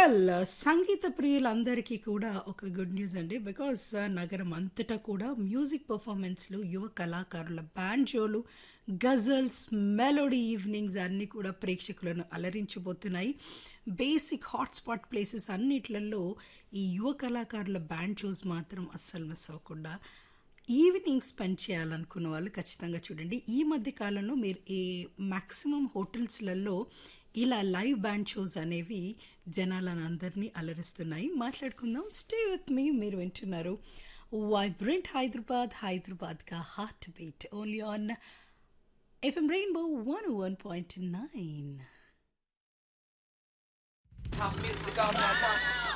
Well సంగీత ప్రియులందరికీ కూడా ఒక good news అండి బికాస్ నగరం అంతటా కూడా మ్యూజిక్ పర్ఫార్మెన్స్లు యువ కళాకారుల బ్యాండ్ షోలు గజల్స్ మెలోడీ ఈవినింగ్స్ అన్నీ కూడా ప్రేక్షకులను అలరించబోతున్నాయి బేసిక్ హాట్స్పాట్ ప్లేసెస్ అన్నిట్లలో ఈ యువ కళాకారుల బ్యాండ్ షోస్ మాత్రం అస్సలు మిస్ అవ్వకుండా ఈవినింగ్ స్పెండ్ చేయాలనుకున్న వాళ్ళు ఖచ్చితంగా చూడండి ఈ మధ్య కాలంలో మీరు ఏ మ్యాక్సిమం హోటల్స్లలో ఇలా లైవ్ బ్యాండ్ షోస్ అనేవి జనాలను అందరినీ అలరిస్తున్నాయి మాట్లాడుకుందాం స్టే విత్ మీ మీరు వింటున్నారు వైబ్రెంట్ హైదరాబాద్ హైదరాబాద్ కా heart beat only on FM rainbow one one point nine House music all night long.